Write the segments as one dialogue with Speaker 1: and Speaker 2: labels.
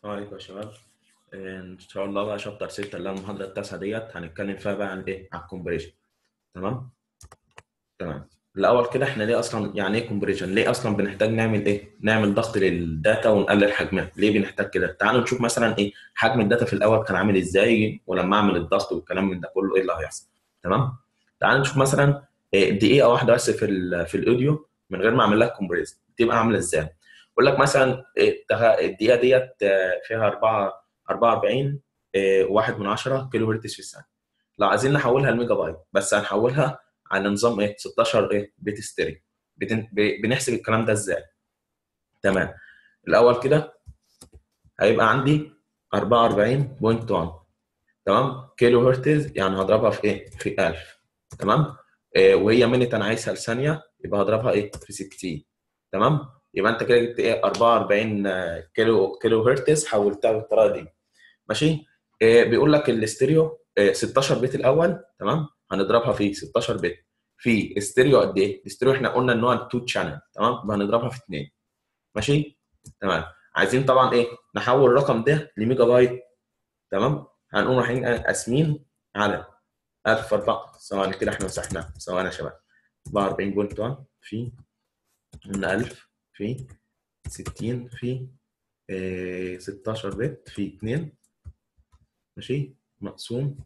Speaker 1: السلام عليكم يا شباب ان شاء الله بقى شابتر 6 اللي هي المحاضره التاسعه ديت هنتكلم فيها بقى عن ايه عن الكومبريشن تمام تمام الاول كده احنا ليه اصلا يعني ايه كومبريشن ليه اصلا بنحتاج نعمل ايه نعمل ضغط للداتا ونقلل حجمها ليه بنحتاج كده تعالوا نشوف مثلا ايه حجم الداتا في الاول كان عامل ازاي ولما اعمل الضغط والكلام من ده كله ايه اللي هيحصل تمام تعالوا نشوف مثلا إيه دقيقه واحده بس في ال في الاوديو من غير ما اعمل لها كومبريس تبقى عامله ازاي بقول لك مثلا الدقيقه ديت فيها 4 44 واحد من 10 كيلو هرتز في الثانيه لو عايزين نحولها لميجا بايت بس هنحولها على نظام ايه 16 ايه بيت ستيريو بنحسب الكلام ده ازاي تمام الاول كده هيبقى عندي 44.1 تمام كيلو هرتز يعني هضربها في ايه في 1000 تمام إيه وهي منت انا عايزها لثانيه يبقى هضربها ايه في 60 تمام يبقى انت كده جبت ايه 44 كيلو كيلو هرتز حولتها بالطريقه دي ماشي إيه بيقول لك الاستيريو إيه 16 بت الاول تمام هنضربها في 16 بت في استيريو قد ايه الاستيريو احنا قلنا ان هو 2 شانل تمام يبقى هنضربها في 2 ماشي تمام عايزين طبعا ايه نحول الرقم ده لميجا بايت تمام هنقوم رايحين قاسمين على 1004 ثواني كده احنا مسحناها ثواني يا شباب 44.1 في قلنا 1000 في 60 في إيه 16 بت في 2 ماشي مقسوم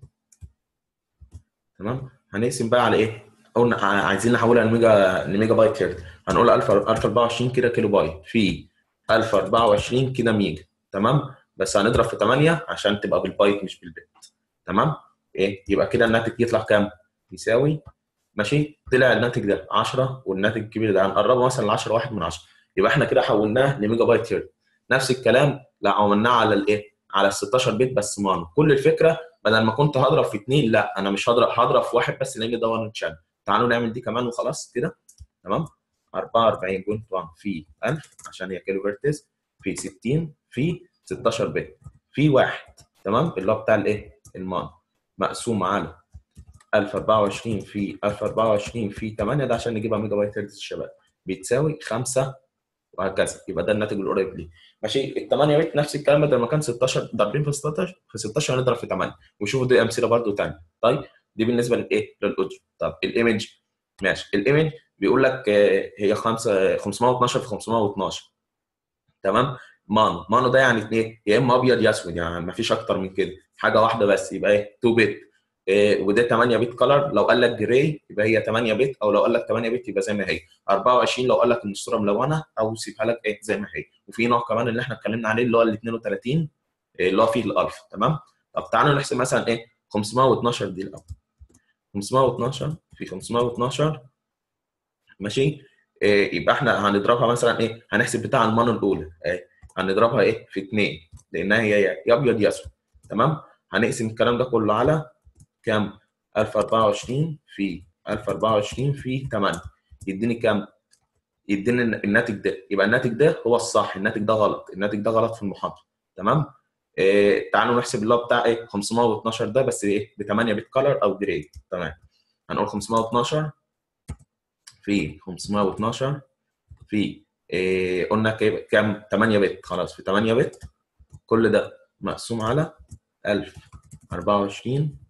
Speaker 1: تمام هنقسم بقى على ايه؟ قلنا عايزين نحولها لميجا لميجا بايت هرتز هنقول 1024 كده كيلو بايت في 1024 كده ميجا تمام بس هنضرب في 8 عشان تبقى بالبايت مش بالبت تمام ايه يبقى كده الناتج يطلع كام؟ يساوي ماشي طلع الناتج ده 10 والناتج الكبير ده هنقربه مثلا ل 10 واحد من 10 يبقى احنا كده حولناه لميجا بايت هرتز نفس الكلام لو عملناه على الايه؟ على ال 16 بت بس مانو كل الفكره بدل ما كنت هضرب في اثنين لا انا مش هضرب هضرب في واحد بس لان ده وان شانل تعالوا نعمل دي كمان وخلاص كده تمام 44.1 في 1000 عشان هي كيلو هرتز في 60 في 16 بت في واحد تمام اللي هو بتاع الايه؟ المان مقسوم على 1024 في 1024 في 8 ده عشان نجيبها ميجا بايت هرتز الشباب بتساوي 5 وهكذا يبقى ده الناتج القريب ليه ماشي ال 8 بت نفس الكلام بدل ما كان 16 ضاربين في 16 في 16 هنضرب في 8 وشوفوا دي امثله برده ثانيه طيب دي بالنسبه للايه للاوديو طب الايمج ماشي الايمج بيقول لك هي 5 512 في 512 تمام مانو مانو ده يعني ايه يا اما ابيض يا اسود يعني ما فيش اكتر من كده حاجه واحده بس يبقى ايه 2 بت إيه وده 8 بت كلر لو قال لك جراي يبقى هي 8 بت او لو قال لك 8 بت يبقى زي ما هي 24 لو قال لك ان الصوره ملونه او سيبها لك ايه زي ما هي وفي نوع كمان اللي احنا اتكلمنا عليه اللي هو ال 32 إيه اللي هو فيه الالف تمام طب تعالوا نحسب مثلا ايه 512 دي الاول 512 في 512 ماشي إيه يبقى احنا هنضربها مثلا ايه هنحسب بتاع المانو الاولى ايه هنضربها ايه في 2 لانها هي يا ابيض يا اسود تمام هنقسم الكلام ده كله على كام 1024 في 1024 في 8 يديني كام يديني الناتج ده يبقى الناتج ده هو الصح الناتج ده غلط الناتج ده غلط في المحاضره تمام إيه تعالوا نحسب اللي هو بتاع ايه 512 ده بس ايه ب 8 بت كلر او جراي تمام هنقول 512 في 512 في إيه قلنا كام 8 بت خلاص في 8 بت كل ده مقسوم على 1024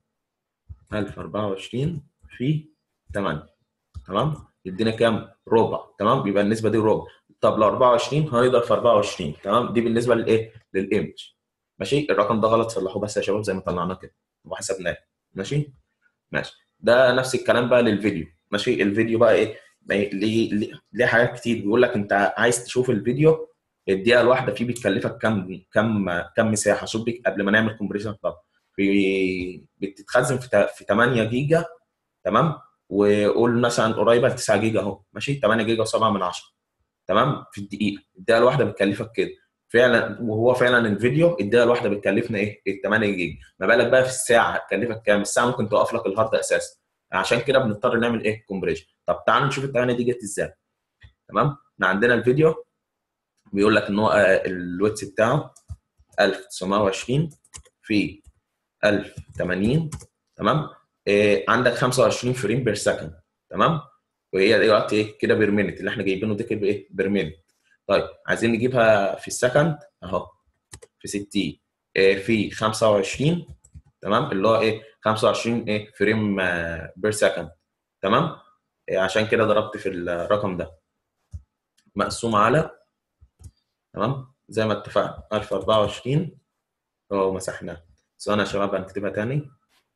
Speaker 1: 1024 في 8 تمام يدينا كام ربع تمام يبقى النسبه دي ربع طب لو 24 هنضرب في 24 تمام دي بالنسبه للايه للايمج ماشي الرقم ده غلط صلحوه بس يا شباب زي ما طلعناه كده وحسبناه ماشي ماشي ده نفس الكلام بقى للفيديو ماشي الفيديو بقى ايه ليه ليه حاجات كتير بيقول لك انت عايز تشوف الفيديو الدقيقه الواحده فيه بتكلفك كام كام كام مساحه شوف قبل ما نعمل كومبريشن طبعا بتتخزن في في 8 جيجا تمام وقول مثلا قريبه ل 9 جيجا اهو ماشي 8 جيجا و7 من 10 تمام في الدقيقه الدقيقه الواحده بتكلفك كده فعلا وهو فعلا الفيديو الدقيقه الواحده بتكلفنا ايه؟ ال 8 جيجا ما بالك بقى في الساعه هتكلفك كام؟ الساعه ممكن توقف لك الهارد اساسا عشان كده بنضطر نعمل ايه؟ كومبريشن طب تعالوا نشوف ال 8 دي جت ازاي تمام؟ احنا عندنا الفيديو بيقول لك ان هو الويتس بتاعه 1920 في 1080 تمام إيه عندك 25 فريم بير سكند تمام وهي دلوقتي ايه كده بير مينت اللي احنا جايبينه ده كده ايه بير مينت طيب عايزين نجيبها في السكند اهو في 60 في 25 تمام اللي هو ايه 25 ايه فريم بير سكند تمام إيه عشان كده ضربت في الرقم ده مقسوم على تمام زي ما اتفقنا 1024 اهو مسحناه ثواني يا شباب هنكتبها تاني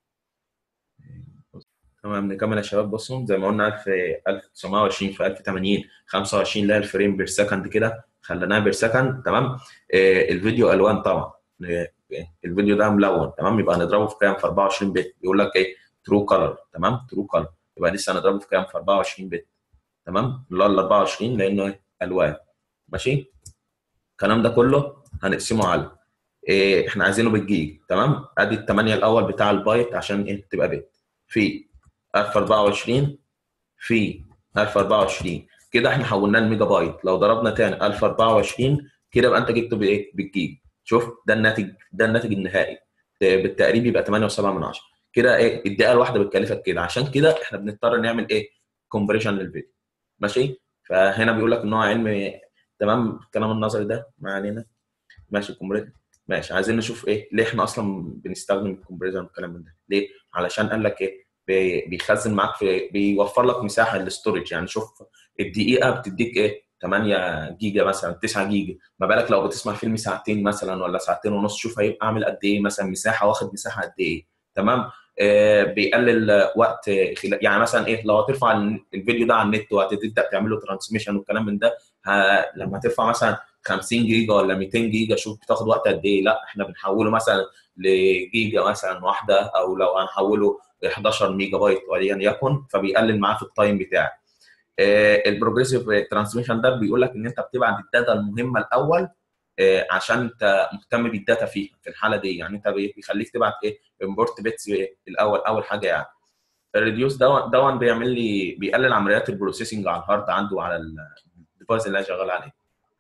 Speaker 1: تمام نكمل يا شباب بصوا زي ما قلنا 1000 1920 في 1080 25 اللي هي الفريم بير سكند كده خليناها بير سكند تمام إيه الفيديو الوان طبعا إيه الفيديو ده ملون تمام يبقى هنضربه في كام في 24 بت يقول لك ايه ترو كلر تمام ترو كلر يبقى لسه هنضربه في كام في 24 بت تمام اللي هو ال 24 لانه ايه الوان ماشي الكلام ده كله هنقسمه على إيه احنا عايزينه بالجيج تمام ادي الثمانيه الاول بتاع البايت عشان ايه تبقى بت في 1024 في 1024 كده احنا حولناه لميجا بايت لو ضربنا تاني 1024 كده يبقى انت جبته بايه بالجيج شوف ده الناتج ده الناتج النهائي بالتقريب يبقى 8.7 من 10 كده ايه الدقيقه الواحده بتكلفك كده عشان كده احنا بنضطر نعمل ايه كومبريشن للفيديو ماشي فهنا بيقول لك ان هو علم تمام الكلام النظري ده ما علينا ماشي كومبريشن ماشي عايزين نشوف ايه ليه احنا اصلا بنستخدم الكومبريشن والكلام من ده ليه علشان قال لك ايه بيخزن معاك في بيوفر لك مساحه للستورج يعني شوف الدقيقه بتديك ايه 8 جيجا مثلا 9 جيجا ما بالك لو بتسمع فيلم ساعتين مثلا ولا ساعتين ونص شوف هيبقى عامل قد ايه مثلا مساحه واخد مساحه قد ايه تمام آه بيقلل وقت خلال يعني مثلا ايه لو هترفع الفيديو ده على النت وهتبدا تعمل له ترانسميشن والكلام من ده لما ترفع مثلا 50 جيجا ولا 200 جيجا شوف بتاخد وقت قد ايه لا احنا بنحوله مثلا لجيجا مثلا واحده او لو هنحوله 11 ميجا بايت وليا يكن فبيقلل معاه في التايم بتاعك البروجريسيف ترانسميشن ده بيقول لك ان انت بتبعت الداتا المهمه الاول عشان انت مهتم بالداتا فيها في الحاله دي يعني انت بيخليك تبعت ايه امبورت بيتس الاول اول حاجه يعني الريديوس ده ده بيعمل لي بيقلل عمليات البروسيسنج على الهارد عنده وعلى الديفايس اللي انا شغال عليه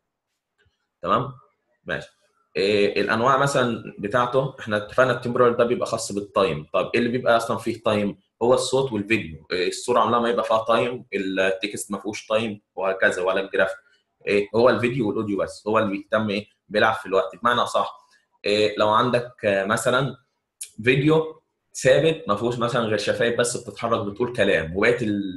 Speaker 1: تمام ماشي إيه الانواع مثلا بتاعته احنا اتفقنا التمبرال ده بيبقى خاص بالتايم طب ايه اللي بيبقى اصلا فيه تايم هو الصوت والفيديو الصوره عمرها ما يبقى فيها تايم التكست ما فيهوش تايم وهكذا ولا الجرافيك إيه هو الفيديو والاوديو بس هو اللي بيهتم ايه بيلعب في الوقت بمعنى صح إيه لو عندك مثلا فيديو ثابت ما فيهوش مثلا غير شفايف بس بتتحرك بتقول كلام وبقيه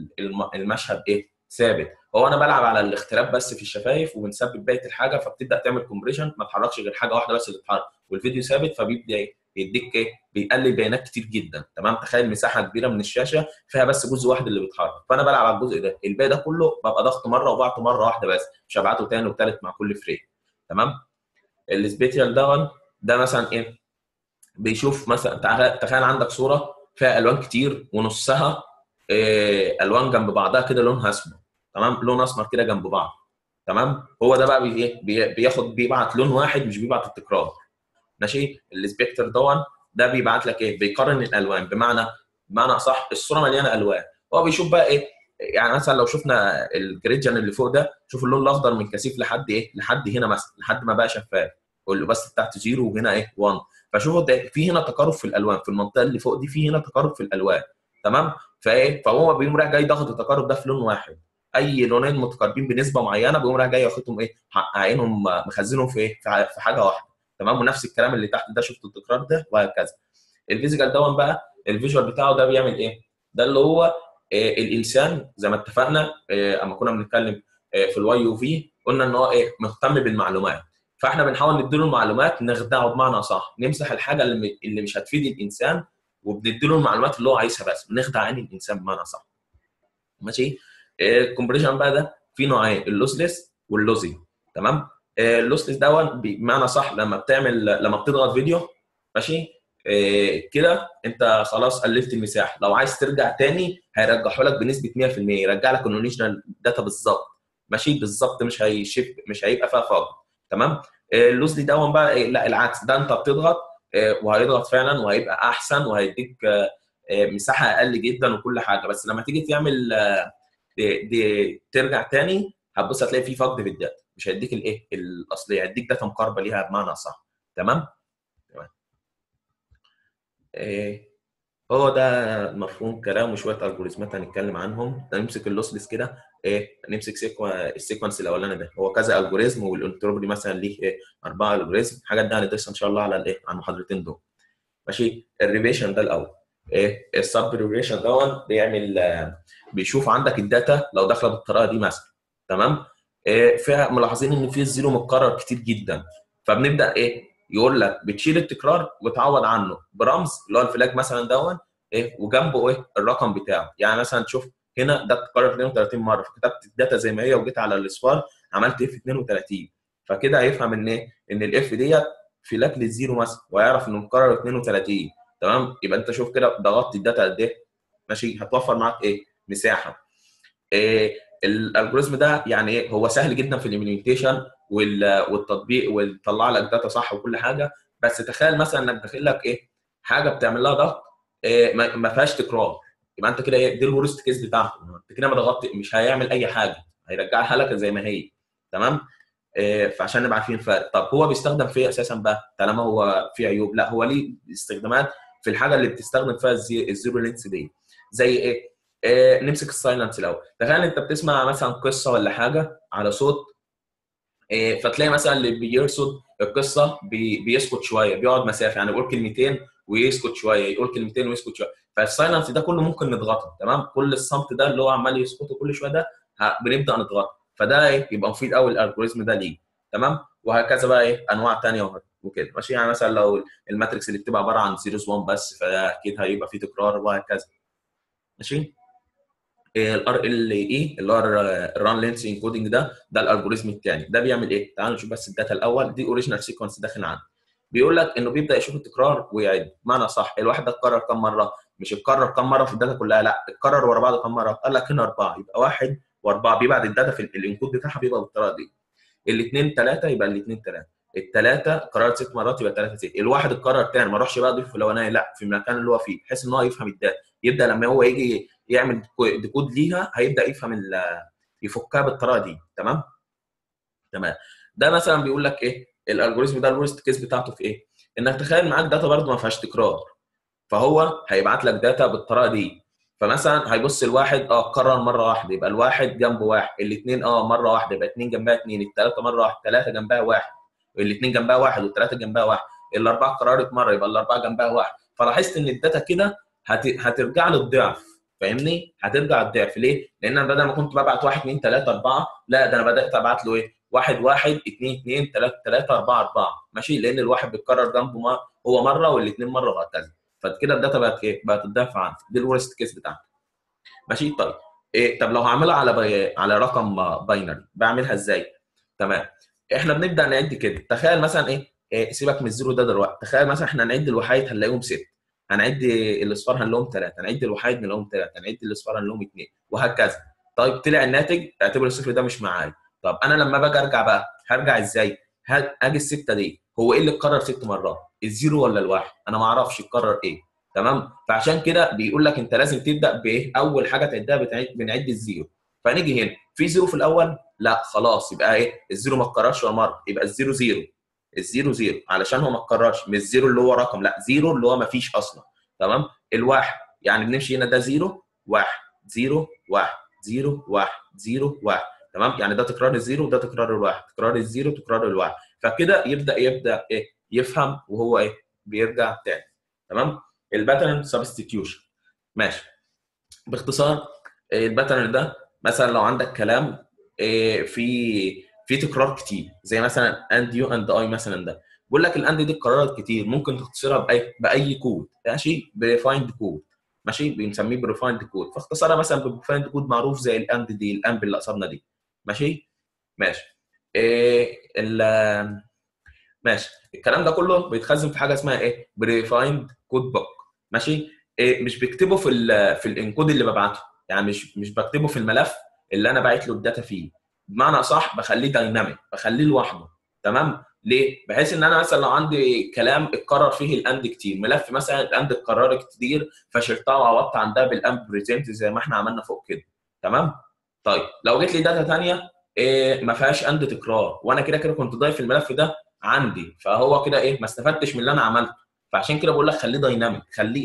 Speaker 1: المشهد ايه ثابت هو انا بلعب على الاختلاف بس في الشفايف وبنثبت بقيه الحاجه فبتبدا تعمل كومبريشن ما تحركش غير حاجه واحده بس اللي تتحرك والفيديو ثابت فبيبدا ايه بيديك ايه بيقلل بيانات كتير جدا تمام تخيل مساحه كبيره من الشاشه فيها بس جزء واحد اللي بيتحرك فانا بلعب على الجزء ده الباقي ده كله ببقى ضغط مره وبعته مره واحده بس مش هبعته تاني وتالت مع كل فريم تمام السبيتيال داون ده مثلا ايه بيشوف مثلا تخيل عندك صوره فيها الوان كتير ونصها إيه الوان جنب بعضها كده لونها اسمر تمام لون اسمر كده جنب بعض تمام هو ده بقى بي ايه بياخد بيبعت لون واحد مش بيبعت التكرار ماشي السبيكتر دون ده بيبعت لك ايه بيقارن الالوان بمعنى بمعنى صح الصوره مليانه الوان هو بيشوف بقى ايه يعني مثلا لو شفنا الجريدجن اللي فوق ده شوف اللون الاخضر من كثيف لحد ايه لحد هنا مثلا لحد ما بقى شفاف قول له بس تحت زيرو وهنا ايه 1 فشوفوا ده في هنا تقارب في الالوان في المنطقه اللي فوق دي في هنا تقارب في الالوان تمام فايه فهو بيقوم رايح جاي ضغط التقارب ده في لون واحد اي لونين متقاربين بنسبه معينه بيقوم رايح جاي واخدهم ايه عينهم مخزنهم في ايه في حاجه واحده تمام ونفس الكلام اللي تحت ده شفت التكرار ده وهكذا الفيزيكال دون بقى الفيجوال بتاعه ده بيعمل ايه ده اللي هو إيه الانسان زي ما اتفقنا إيه اما كنا بنتكلم إيه في الواي يو في قلنا ان هو ايه مهتم بالمعلومات فاحنا بنحاول نديله المعلومات نخدعه بمعنى صح نمسح الحاجه اللي اللي مش هتفيد الانسان وبنديله المعلومات اللي هو عايزها بس بنخدع عين الانسان بمعنى صح ماشي الكومبريشن بقى ده في نوعين اللوسلس واللوزي تمام اللوسلس ده بمعنى صح لما بتعمل لما بتضغط فيديو ماشي إيه كده انت خلاص قللت المساحه لو عايز ترجع تاني هيرجعه لك بنسبه 100% يرجع لك الاوريجينال داتا بالظبط ماشي بالظبط مش هيشف مش هيبقى فيها فاضي تمام اللوز دي دون بقى إيه لا العكس ده انت بتضغط إيه وهيضغط فعلا وهيبقى احسن وهيديك مساحه اقل جدا وكل حاجه بس لما تيجي تعمل دي, دي ترجع تاني هتبص هتلاقي في فقد في الداتا مش هيديك الايه الاصليه هيديك داتا مقاربه ليها بمعنى صح تمام تمام إيه هو ده مفهوم كلام وشويه الجوريزمات هنتكلم عنهم نمسك اللوسلس كده ايه نمسك سيكوا السيكونس الاولاني ده هو كذا الجوريزم والانتروبري مثلا ليه ايه اربعه الجوريزم الحاجات دي هندرسها ان شاء الله على الايه على المحاضرتين دول ماشي الريفيشن ده الاول ايه السب ريفيشن دون بيعمل آه، بيشوف عندك الداتا لو داخله بالطريقه دي مثلا تمام إيه فيها ملاحظين ان في الزيرو متكرر كتير جدا فبنبدا ايه يقول لك بتشيل التكرار وتعوض عنه برمز اللي هو الفلاج مثلا دون ايه وجنبه ايه الرقم بتاعه يعني مثلا تشوف هنا ده اتكرر 32 مره فكتبت الداتا زي ما هي وجيت على الاصفار عملت اف 32 فكده هيفهم ان ايه ان الاف ديت فلاج للزيرو مثلا ويعرف انه مكرر 32 تمام يبقى انت شوف كده ضغطت الداتا قد ايه ماشي هتوفر معاك ايه مساحه إيه الالجوريزم ده يعني ايه هو سهل جدا في الامبلمنتيشن والتطبيق وتطلع لك داتا صح وكل حاجه بس تخيل مثلا انك داخل لك ايه حاجه بتعمل لها ضغط إيه ما ما فيهاش تكرار يبقى انت كده ايه دي الورست كيس بتاعته انت كده ما ضغطت مش هيعمل اي حاجه هيرجعها لك زي ما هي تمام إيه فعشان نبقى عارفين الفرق طب هو بيستخدم في ايه اساسا بقى طالما هو في عيوب لا هو ليه استخدامات في الحاجه اللي بتستخدم فيها الزي- الزيرو لينس دي زي ايه إيه نمسك السايلنس الاول تخيل انت بتسمع مثلا قصه ولا حاجه على صوت إيه فتلاقي مثلا اللي بيرصد القصه بي بيسكت شويه بيقعد مسافه يعني يقول كلمتين ويسكت شويه يقول كلمتين ويسكت شويه فالسايلنس ده كله ممكن نضغطه تمام كل الصمت ده اللي هو عمال يسكته كل شويه ده ه- بنبدا نضغطه فده ايه يبقى مفيد قوي الالجوريزم ده ليه تمام وهكذا بقى ايه انواع ثانيه وكده ماشي يعني مثلا لو الماتريكس اللي بتبقى عباره عن سيريز 1 بس فاكيد هيبقى فيه تكرار وهكذا ماشي الار ال اي اللي هو الران لينس انكودنج ده ده الالجوريزم الثاني ده بيعمل ايه؟ تعالوا نشوف بس الداتا الاول دي اوريجينال سيكونس داخل عنده بيقول لك انه بيبدا يشوف التكرار ويعد بمعنى صح الواحد ده اتكرر كم مره مش اتكرر كم مره في الداتا كلها لا اتكرر ورا بعض كم مره قال لك هنا اربعه يبقى واحد واربعه بيبعت الداتا في الانكود بتاعها بيبقى بالطريقه دي الاثنين ثلاثه يبقى الاثنين ثلاثه الثلاثه قررت ست مرات يبقى ثلاثه ست الواحد اتكرر تاني ما اروحش بقى اضيف في الاولاني لا في المكان اللي هو فيه بحيث ان هو يفهم الداتا يبدا لما هو يجي يعمل ديكود ليها هيبدا يفهم ال- يفكها بالطريقه دي تمام تمام ده مثلا بيقول لك ايه الالجوريزم ده الورست كيس بتاعته في ايه انك تخيل معاك داتا برضه ما فيهاش تكرار فهو هيبعت لك داتا بالطريقه دي فمثلا هيبص الواحد اه كرر مره واحده يبقى الواحد جنبه واحد الاثنين اه مره واحده يبقى اثنين جنبها اثنين الثلاثه مره واحده ثلاثه جنبها واحد الاثنين جنبها واحد والثلاثه جنبها واحد الاربعه قررت مره يبقى الاربعه جنبها واحد فلاحظت ان الداتا كده هت... هترجع للضعف فاهمني؟ هترجع الضعف ليه؟ لان انا بدل ما كنت ببعت واحد اثنين ثلاثه اربعه لا ده انا بدات ابعت له ايه؟ واحد واحد اثنين اثنين ثلاثه ثلاثه اربعه اربعه ماشي؟ لان الواحد بيتكرر جنبه ما هو مره والاثنين مره وهكذا فكده الداتا بقت ايه؟ بقت الضعف عنه دي الورست كيس بتاعتي ماشي طيب إيه طب لو هعملها على بي... على رقم باينري بعملها ازاي؟ تمام احنا بنبدا نعد كده تخيل مثلا ايه, إيه سيبك من الزيرو ده دلوقتي تخيل مثلا احنا هنعد الوحيد هنلاقيهم ست هنعد الاصفار هنلاقيهم ثلاثه هنعد الوحيد هنلاقيهم ثلاثه هنعد الاصفار هنلاقيهم اثنين وهكذا طيب طلع الناتج اعتبر الصفر ده مش معايا طب انا لما باجي ارجع بقى هرجع ازاي؟ ه- اجي السته دي هو ايه اللي اتكرر ست مرات؟ الزيرو ولا الواحد؟ انا ما اعرفش اتكرر ايه تمام؟ فعشان كده بيقول لك انت لازم تبدا بايه؟ اول حاجه تعدها بتعد بنعد الزيرو فنيجي هنا في زيرو في الاول لا خلاص يبقى ايه الزيرو ما اتكررش ولا مره يبقى الزيرو زيرو الزيرو زيرو علشان هو ما اتكررش مش زيرو اللي هو رقم لا زيرو اللي هو ما فيش اصلا تمام الواحد يعني بنمشي هنا ده زيرو واحد زيرو واحد زيرو واحد زيرو واحد تمام يعني ده تكرار الزيرو وده تكرار الواحد تكرار الزيرو تكرار الواحد فكده يبدا يبدا ايه يفهم وهو ايه بيرجع تاني تمام الباترن سبستيتيوشن ماشي باختصار إيه الباترن ده مثلا لو عندك كلام إيه في في تكرار كتير زي مثلا اند يو اند اي مثلا ده بيقول لك الاند دي اتكررت كتير ممكن تختصرها باي باي كود ماشي بريفايند كود ماشي بنسميه بريفايند كود فاختصارها مثلا بريفايند كود معروف زي الاند دي الامب اللي قصدنا دي ماشي ماشي إيه ال ماشي الكلام ده كله بيتخزن في حاجه اسمها ايه بريفايند كود بوك ماشي إيه مش بكتبه في ال في الانكود اللي ببعته يعني مش مش بكتبه في الملف اللي انا باعت له الداتا فيه بمعنى صح بخليه دايناميك بخليه لوحده تمام ليه بحيث ان انا مثلا لو عندي كلام اتكرر فيه الاند كتير ملف مثلا الاند اتكرر كتير فشلتها وعوضت عن ده بالاند بريزنت زي ما احنا عملنا فوق كده تمام طيب لو جيت لي داتا ثانيه إيه ما فيهاش اند تكرار وانا كده كده كنت ضايف الملف ده عندي فهو كده ايه ما استفدتش من اللي انا عملته فعشان كده بقول لك خليه دايناميك خليه ايه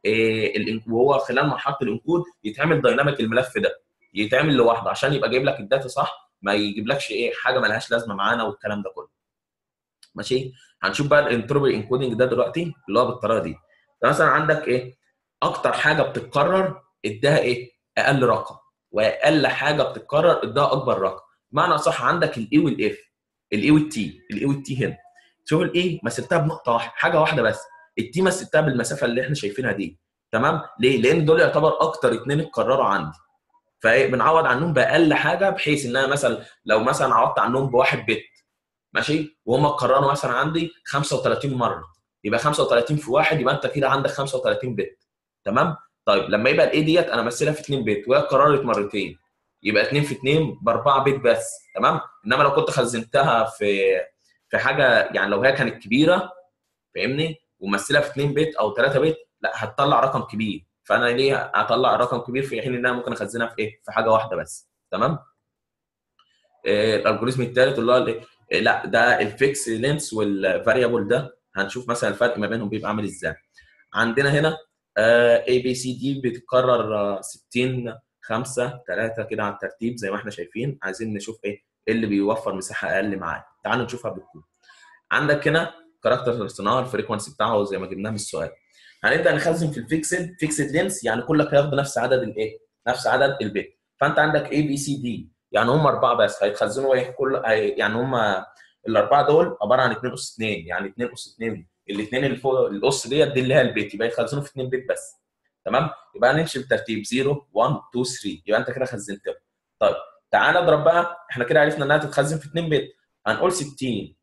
Speaker 1: إيه وهو خلال مرحله الانكود يتعمل دايناميك الملف ده يتعمل لوحده عشان يبقى جايب لك الداتا صح ما يجيبلكش ايه حاجه ملهاش لازمه معانا والكلام ده كله ماشي هنشوف بقى الانتروبي انكودنج ده دلوقتي اللي هو بالطريقه دي مثلا عندك ايه اكتر حاجه بتتكرر اداها ايه اقل رقم واقل حاجه بتتكرر اداها اكبر رقم معنى صح عندك الاي والاف الاي والتي الاي والتي هنا شوف الاي مثلتها بنقطه واحده حاجه واحده بس التي مثلتها بالمسافه اللي احنا شايفينها دي تمام ليه لان دول يعتبر اكتر اثنين اتكرروا عندي فبنعوض عنهم باقل حاجه بحيث ان انا مثلا لو مثلا عوضت عنهم بواحد بت ماشي وهم اتكرروا مثلا عندي 35 مره يبقى 35 في واحد يبقى انت كده عندك 35 بت تمام طيب لما يبقى الاي ديت انا امثلها في 2 بت وهي اتكررت مرتين يبقى 2 في 2 ب 4 بت بس تمام انما لو كنت خزنتها في في حاجه يعني لو هي كانت كبيره فاهمني ومثلها في 2 بت او 3 بت لا هتطلع رقم كبير فانا ليه اطلع رقم كبير في حين ان انا ممكن اخزنها في ايه في حاجه واحده بس تمام إيه الالجوريزم الثالث اللي هو إيه لا ده الفيكس لينس والفاريبل ده هنشوف مثلا الفرق ما بينهم بيبقى عامل ازاي عندنا هنا اي بي سي دي بتتكرر 60 5 3 كده على الترتيب زي ما احنا شايفين عايزين نشوف ايه اللي بيوفر مساحه اقل معانا تعالوا نشوفها بالكود عندك هنا كاركتر صناعه الفريكونسي بتاعه زي ما جبناه من السؤال هنبدا نخزن في الفيكسد فيكسد لينس يعني كلك هياخد نفس عدد الايه نفس عدد البيت فانت عندك اي بي سي دي يعني هم اربعه بس هيتخزنوا ايه كل هي يعني هم الاربعه دول عباره عن 2 اس 2 يعني 2 اس 2 الاثنين اللي فوق الاس ديت دي اللي هي البيت يبقى يتخزنوا في 2 بيت بس تمام يبقى هنمشي بالترتيب 0 1 2 3 يبقى انت كده خزنتهم طيب تعالى اضرب بقى احنا كده عرفنا انها تتخزن في 2 بيت هنقول 60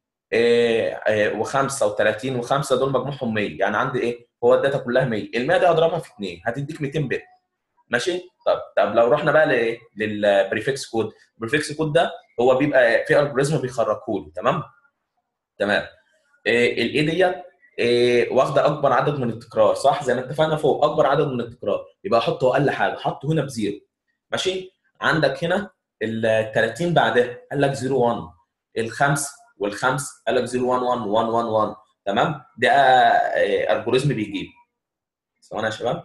Speaker 1: و5 و30 و5 دول مجموعهم 100 يعني عندي ايه هو الداتا كلها 100 ال 100 دي هضربها في 2 هتديك 200 بت ماشي طب طب لو رحنا بقى لايه للبريفكس كود البريفكس كود ده هو بيبقى في الجوريزم بيخرجه لي تمام تمام إيه الاي ديت إيه واخده اكبر عدد من التكرار صح زي ما اتفقنا فوق اكبر عدد من التكرار يبقى احطه اقل حاجه حطه هنا بزيرو ماشي عندك هنا ال 30 بعدها قال لك 0 1 الخمس والخمس قال لك 0 1 1 1 1 1 تمام ده الجوريزم بيجيب ثواني يا شباب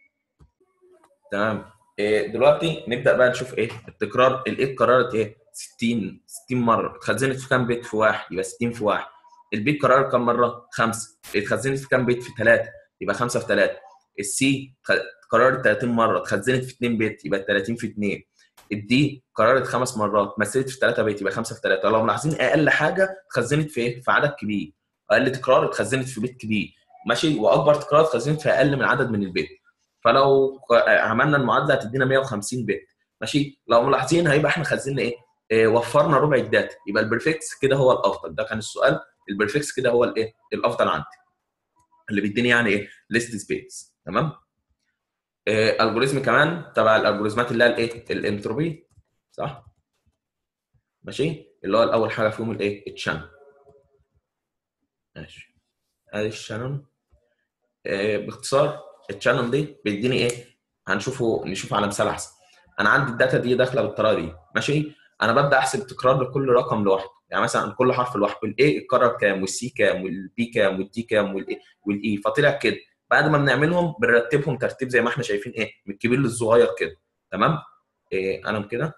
Speaker 1: تمام دلوقتي نبدا بقى نشوف ايه التكرار الايه اتكررت ايه 60 60 مره اتخزنت في كام بيت في واحد يبقى 60 في واحد البيت اتكرر كام مره خمسه اتخزنت في كام بيت في ثلاثه يبقى 5 في 3 السي اتكررت 30 مره اتخزنت في 2 بيت يبقى 30 في 2 الدي اتكررت خمس مرات مثلت في 3 بيت يبقى 5 في 3 لو ملاحظين اقل حاجه اتخزنت في ايه في عدد كبير اقل تكرار اتخزنت في بيت كبير ماشي واكبر تكرار اتخزنت في اقل من عدد من البيت فلو عملنا المعادله هتدينا 150 بت ماشي لو ملاحظين هيبقى احنا خزنا ايه اه وفرنا ربع الداتا يبقى البريفكس كده هو الافضل ده كان السؤال البريفكس كده هو الايه الافضل عندي اللي بيديني يعني ايه ليست سبيس تمام اه الجوريزم كمان تبع الالجوريزمات اللي هي الايه الانتروبي صح ماشي اللي هو الاول حاجه فيهم الايه الشانل ماشي ادي الشانل اه باختصار الشانل دي بيديني ايه هنشوفه نشوف على مثال احسن انا عندي الداتا دي داخله بالطريقه دي ماشي انا ببدا احسب تكرار لكل رقم لوحده يعني مثلا كل حرف لوحده الاي اتكرر كام والسي كام والبي كام والدي كام والاي والاي فطلع كده بعد ما بنعملهم بنرتبهم ترتيب زي ما احنا شايفين ايه من الكبير للصغير كده تمام إيه قلم كده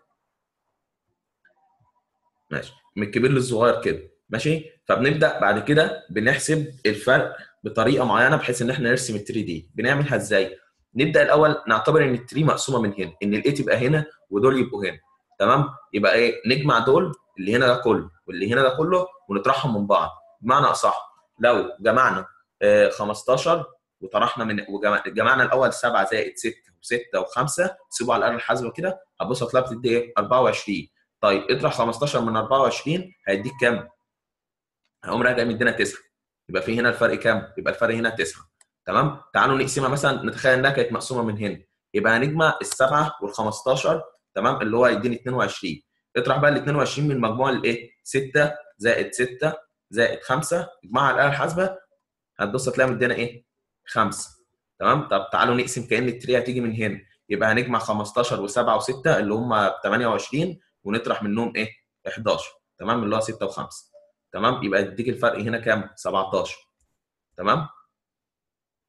Speaker 1: ماشي من الكبير للصغير كده ماشي فبنبدا بعد كده بنحسب الفرق بطريقه معينه بحيث ان احنا نرسم ال 3 دي بنعملها ازاي نبدا الاول نعتبر ان التري مقسومه من هنا ان الاي تبقى هنا ودول يبقوا هنا تمام يبقى ايه نجمع دول اللي هنا ده كله واللي هنا ده كله ونطرحهم من بعض بمعنى اصح لو جمعنا آه 15 وطرحنا من وجمعنا الاول 7 زائد 6 و6 و5 سيبوا على الاله الحاسبه كده هتبص هتلاقي بتدي ايه 24 طيب اطرح 15 من 24 هيديك كام؟ هيقوم راجع مدينا 9 يبقى في هنا الفرق كام؟ يبقى الفرق هنا 9 تمام؟ تعالوا نقسمها مثلا نتخيل انها كانت مقسومه من هنا يبقى هنجمع السبعه وال 15 تمام اللي هو هيديني 22 اطرح بقى ال 22 من مجموع الايه؟ 6 زائد 6 زائد 5 اجمعها على الاله الحاسبه هتبص هتلاقي مدينا ايه؟ 5 تمام؟ طب تعالوا نقسم كان التري هتيجي من هنا يبقى هنجمع 15 و7 و6 اللي هم 28 ونطرح منهم ايه؟ 11 تمام اللي هو 6 و5 تمام يبقى يديك الفرق هنا كام 17 تمام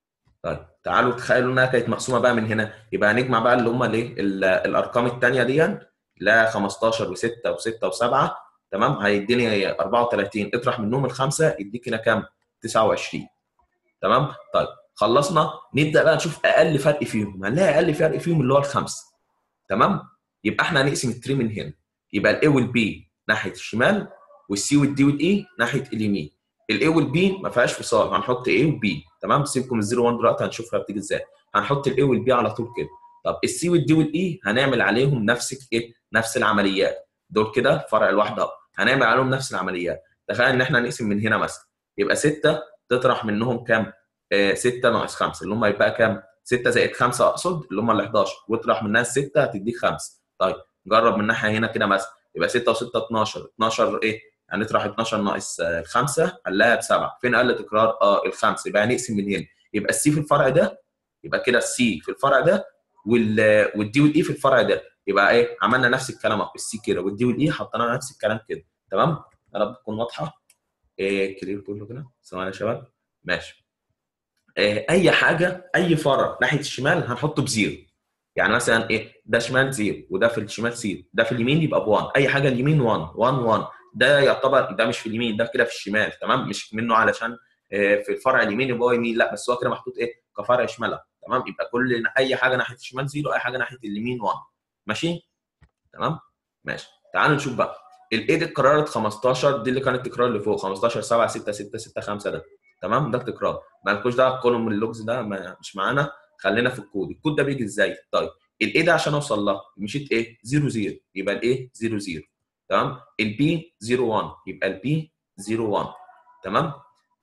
Speaker 1: طيب تعالوا تخيلوا انها كانت مقسومه بقى من هنا يبقى هنجمع بقى اللي هم الايه ال- الارقام الثانيه دي لا 15 و6 و6 و7 تمام هيديني 34 اطرح منهم الخمسه يديك هنا كام 29 تمام طيب خلصنا نبدا بقى نشوف اقل فرق فيهم هنلاقي اقل فرق فيهم اللي هو الخمسه تمام يبقى احنا هنقسم التري من هنا يبقى الاي والبي ناحيه الشمال والسي والدي والاي ناحيه اليمين الاي والبي ما فيهاش فصال هنحط اي وبي تمام سيبكم الزيرو 1 دلوقتي هنشوفها بتيجي ازاي هنحط الاي والبي على طول كده طب السي والدي والاي هنعمل عليهم نفس ايه نفس العمليات دول كده فرع الواحده هنعمل عليهم نفس العمليات تخيل ان احنا هنقسم من هنا مثلا يبقى 6 تطرح منهم كام 6 ناقص 5 اللي هم يبقى كام 6 زائد 5 اقصد اللي هم ال 11 واطرح منها الستة هتديك 5 طيب جرب من الناحيه هنا كده مثلا يبقى 6 و6 12 12 ايه هنطرح 12 ناقص 5 هنلاقيها بسبعه فين اقل تكرار اه الخمسه يبقى هنقسم من هنا يبقى السي في الفرع ده يبقى كده السي في الفرع ده وال والدي والاي في الفرع ده يبقى ايه عملنا نفس الكلام اهو السي كده والدي والاي حطينا نفس الكلام كده تمام يا رب تكون واضحه إيه كلير كله كده ثواني يا شباب ماشي إيه اي حاجه اي فرع ناحيه الشمال هنحطه بزيرو يعني مثلا ايه ده شمال زيرو وده في الشمال زيرو ده في اليمين يبقى ب1 اي حاجه اليمين 1 1 1 ده يعتبر ده مش في اليمين ده كده في الشمال تمام مش منه علشان إيه في الفرع اليمين يبقى هو يمين لا بس هو كده محطوط ايه كفرع شمال تمام يبقى كل اي حاجه ناحيه الشمال زيرو اي حاجه ناحيه اليمين 1 ماشي تمام ماشي تعالوا نشوف بقى الايه دي اتكررت 15 دي اللي كانت التكرار اللي فوق 15 7 6 6 6 5 ده تمام ده التكرار مالكوش دعوه بالكولوم اللوجز ده ما مش معانا خلينا في الكود الكود ده بيجي ازاي طيب الايه ده عشان اوصل لها مشيت ايه 0 0 يبقى الايه 0 0 تمام البي 0 1 يبقى البي 0 1 تمام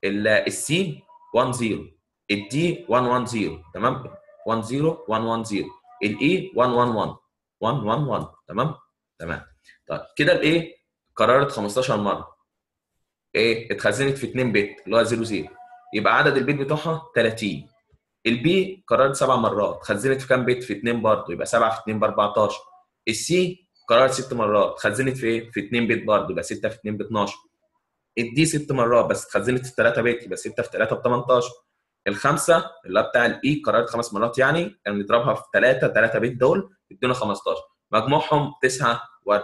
Speaker 1: السي 1 0 الدي 1 1 0 تمام 1 0 1 1 0 الاي 1 1 1 1 1 1 تمام تمام طيب كده الايه قررت 15 مره ايه اتخزنت في 2 بت اللي هو 0 0 يبقى عدد البيت بتوعها 30 البي قررت سبع مرات اتخزنت في كام بت في 2 برضه يبقى 7 في 2 ب 14 السي قررت ست مرات اتخزنت في ايه في 2 بت برضه يبقى 6 في 2 ب 12 الدي ست مرات بس اتخزنت في 3 بت يبقى 6 في 3 ب 18 الخمسه اللي هو بتاع الاي قررت خمس مرات يعني يعني نضربها في 3 3 بت دول يدونا 15 مجموعهم 9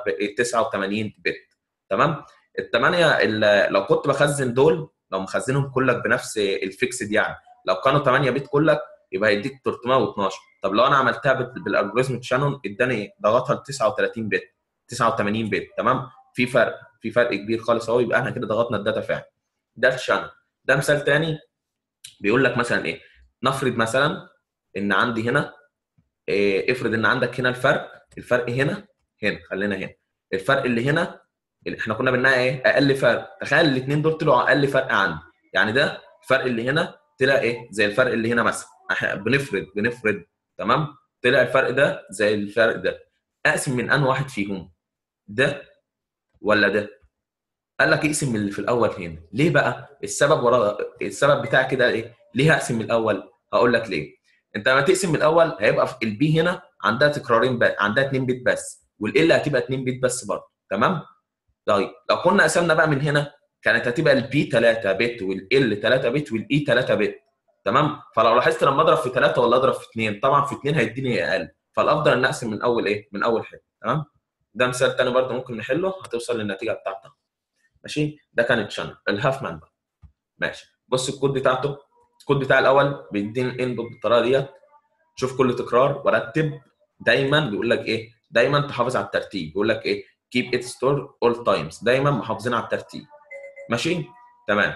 Speaker 1: 89 بت تمام الثمانيه لو كنت بخزن دول لو مخزنهم كلك بنفس الفيكسد يعني لو كانوا 8 بت كلك يبقى هيديك 312 طب لو انا عملتها بالالجوريزم شانون اداني ضغطها ل 39 بت 89 بت تمام في فرق في فرق كبير خالص اهو يبقى احنا كده ضغطنا الداتا فعلا ده الشانون ده مثال تاني بيقول لك مثلا ايه نفرض مثلا ان عندي هنا إيه افرض ان عندك هنا الفرق الفرق هنا هنا خلينا هنا الفرق اللي هنا اللي احنا كنا بنلاقي ايه اقل فرق تخيل الاثنين دول طلعوا اقل فرق عندي يعني ده الفرق اللي هنا طلع ايه زي الفرق اللي هنا مثلا احنا بنفرض بنفرض تمام طلع الفرق ده زي الفرق ده اقسم من انهي واحد فيهم ده ولا ده قال لك اقسم من اللي في الاول هنا ليه بقى السبب ورا السبب بتاعي كده ايه ليه هقسم من الاول هقول لك ليه انت لما تقسم من الاول هيبقى في البي هنا عندها تكرارين بس عندها 2 بت بس والال هتبقى 2 بت بس برضه تمام طيب لو كنا قسمنا بقى من هنا كانت هتبقى البي 3 بت والال 3 بت والاي 3 بت تمام فلو لاحظت لما اضرب في 3 ولا اضرب في 2 طبعا في 2 هيديني اقل فالافضل ان اقسم من اول ايه من اول حته تمام ده مثال تاني برضه ممكن نحله هتوصل للنتيجه بتاعتها ماشي ده كان الشانل الهافمان بقى ماشي بص الكود بتاعته الكود بتاع الاول بيديني الانبوت بالطريقه ديت شوف كل تكرار ورتب دايما بيقول لك ايه دايما تحافظ على الترتيب بيقول لك ايه keep it store all times دايما محافظين على الترتيب ماشي تمام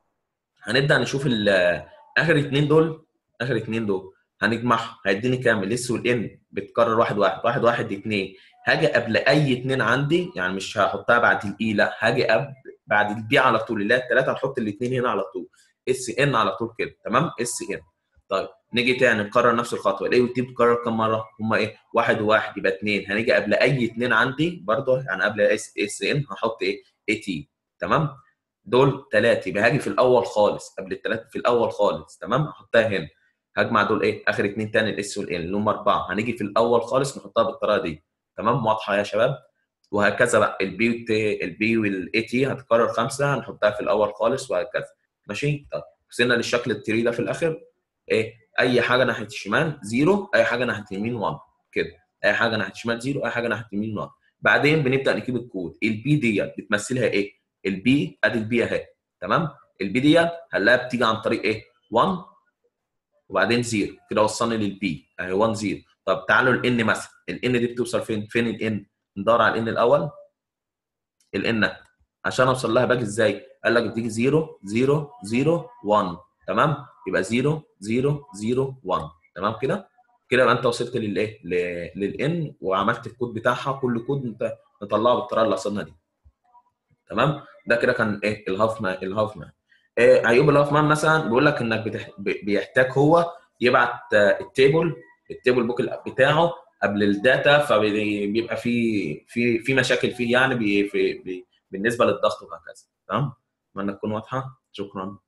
Speaker 1: هنبدا نشوف اخر اثنين دول اخر اثنين دول هنجمعهم هيديني كام الاس والان بتكرر واحد واحد واحد واحد اثنين هاجي قبل اي اثنين عندي يعني مش هحطها بعد الاي لا هاجي قبل بعد البي على طول اللي هي الثلاثه هنحط الاثنين هنا على طول اس ان على طول كده تمام اس ان طيب نيجي تاني نكرر نفس الخطوه الاي والتي بتكرر كم مره؟ هم ايه؟ واحد وواحد يبقى اثنين هنيجي قبل اي اثنين عندي برضه يعني قبل اس اس ان هحط ايه؟ اي تي تمام؟ دول ثلاثه يبقى هاجي في الاول خالص قبل الثلاثه في الاول خالص تمام؟ احطها هنا هجمع دول ايه؟ اخر اثنين تاني الاس والان اللي هم اربعه هنيجي في الاول خالص نحطها بالطريقه دي تمام؟ واضحه يا شباب؟ وهكذا بقى البي البي والاي تي هتكرر خمسه هنحطها في الاول خالص وهكذا ماشي؟ طيب وصلنا للشكل التري ده في الاخر ايه اي حاجه ناحيه الشمال زيرو اي حاجه ناحيه اليمين 1 كده اي حاجه ناحيه الشمال زيرو اي حاجه ناحيه اليمين 1 بعدين بنبدا نجيب الكود البي ديت بتمثلها ايه البي ادي البي اهي تمام البي ديت هنلاقيها بتيجي عن طريق ايه 1 وبعدين 0 كده وصلني للبي اهي 1 0 طب تعالوا الان مثلا الان دي بتوصل فين فين الان ندور على الان الاول الان عشان اوصل لها باجي ازاي قال لك بتيجي 0 0 0 1 تمام يبقى 0 0 0 1 تمام كده كده يبقى انت وصلت للايه للان وعملت الكود بتاعها كل كود انت نطلعه بالطريقه اللي وصلنا دي تمام ده كده كان ايه الهاف مان الهاف مان إيه عيوب الهاف مان مثلا بيقول لك انك بتح... بيحتاج هو يبعت التيبل التيبل بوك بتاعه قبل الداتا فبيبقى في في في مشاكل فيه يعني بي... في... بي... بالنسبه للضغط وهكذا تمام اتمنى تكون واضحه شكرا